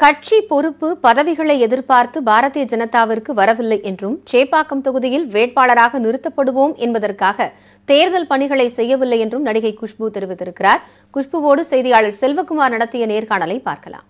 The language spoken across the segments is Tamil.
கட்சி பொறுப்பு பதவிகளை எதிர்பார்த்து பாரதிய ஜனதாவிற்கு வரவில்லை என்றும் சேப்பாக்கம் தொகுதியில் வேட்பாளராக நிறுத்தப்படுவோம் என்பதற்காக தேர்தல் பணிகளை செய்யவில்லை என்றும் நடிகை குஷ்பு தெரிவித்திருக்கிறார் குஷ்புவோடு செய்தியாளர் செல்வகுமார் நடத்திய நேர்காணலை பார்க்கலாம்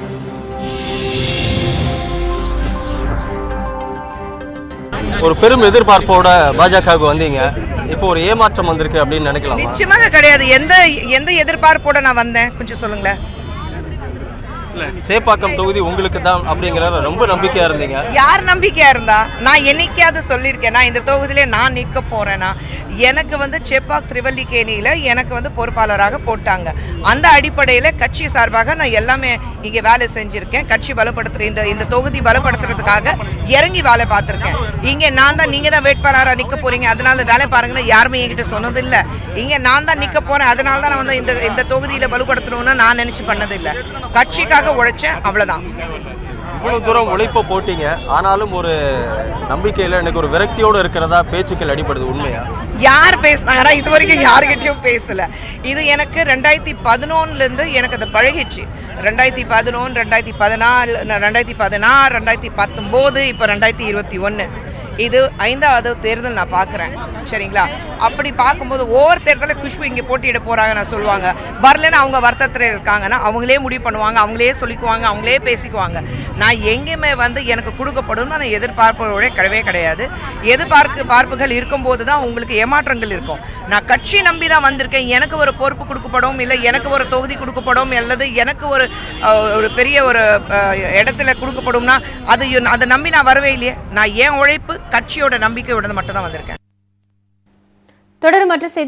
ஒரு பெரும் எதிர்பார்ப்போட பாஜகவுக்கு வந்தீங்க இப்போ ஒரு ஏமாற்றம் வந்திருக்கு அப்படின்னு நினைக்கலாமா நிச்சயமாக கிடையாது எந்த எந்த எதிர்பார்ப்போட நான் வந்தேன் கொஞ்சம் சொல்லுங்களேன் சேப்பாக்கம் தொகுதி உங்களுக்கு தான் அப்படிங்கிற ரொம்ப நம்பிக்கையா இருந்தீங்க யார் நம்பிக்கையா இருந்தா நான் என்னைக்காவது சொல்லியிருக்கேன் நான் இந்த தொகுதியிலே நான் நிற்க போறேன்னா எனக்கு வந்து செப்பாக் திருவல்லிக்கேணியில எனக்கு வந்து பொறுப்பாளராக போட்டாங்க அந்த அடிப்படையில் கட்சி சார்பாக நான் எல்லாமே இங்கே வேலை செஞ்சிருக்கேன் கட்சி பலப்படுத்துற இந்த இந்த தொகுதி பலப்படுத்துறதுக்காக இறங்கி வேலை பார்த்துருக்கேன் இங்கே நான் தான் நீங்க தான் வேட்பாளராக நிற்க போறீங்க அதனால வேலை பாருங்கன்னு யாருமே என்கிட்ட சொன்னதில்லை இங்கே நான் தான் நிற்க போறேன் அதனால தான் நான் வந்து இந்த இந்த தொகுதியில் வலுப்படுத்தணும்னு நான் நினைச்சு பண்ணதில்லை கட்சிக்காக உழைச்சேன் அவ்வளவுதான் இவ்வளவு தூரம் உழைப்ப போட்டீங்க ஆனாலும் ஒரு நம்பிக்கையில எனக்கு ஒரு விரக்தியோட இருக்கிறதா பேச்சுக்கள் அடிபடுது உண்மையா யார் பேசினாங்கன்னா இது வரைக்கும் யாருக்கிட்டையும் பேசல இது எனக்கு ரெண்டாயிரத்தி பதினொன்னுலேருந்து எனக்கு அது பழகிச்சு ரெண்டாயிரத்தி பதினொன்று ரெண்டாயிரத்தி பதினாலு ரெண்டாயிரத்தி பதினாறு ரெண்டாயிரத்தி பத்தொம்போது இப்போ ரெண்டாயிரத்தி இருபத்தி ஒன்று இது ஐந்தாவது தேர்தல் நான் பார்க்குறேன் சரிங்களா அப்படி பார்க்கும்போது ஒவ்வொரு தேர்தலில் குஷ்பு இங்கே போட்டியிட போகிறாங்க நான் சொல்லுவாங்க வரலன்னு அவங்க வருத்தத்தில் இருக்காங்கன்னா அவங்களே முடிவு பண்ணுவாங்க அவங்களே சொல்லிக்குவாங்க அவங்களே பேசிக்குவாங்க நான் எங்கேயுமே வந்து எனக்கு கொடுக்கப்படும் நான் எதிர்பார்ப்போட கிடையவே கிடையாது எதிர்பார்ப்பு பார்ப்புகள் இருக்கும்போது தான் உங்களுக்கு ஏமாற்றங்கள் இருக்கும் நான் கட்சி நம்பி தான் வந்திருக்கேன் எனக்கு ஒரு பொறுப்பு கொடுக்கப்படும் இல்லை எனக்கு ஒரு தொகுதி கொடுக்கப்படும் அல்லது எனக்கு ஒரு அஹ், ஒரு பெரிய ஒரு அஹ், இடத்துல கொடுக்கப்படும்னா அது யு- அதை நம்பி நான் வரவே இல்லையே நான் ஏன் உழைப்பு கட்சியோட நம்பிக்கையோட மட்டும் தான் வந்திருக்கேன் தொடரும் மற்ற செய்தி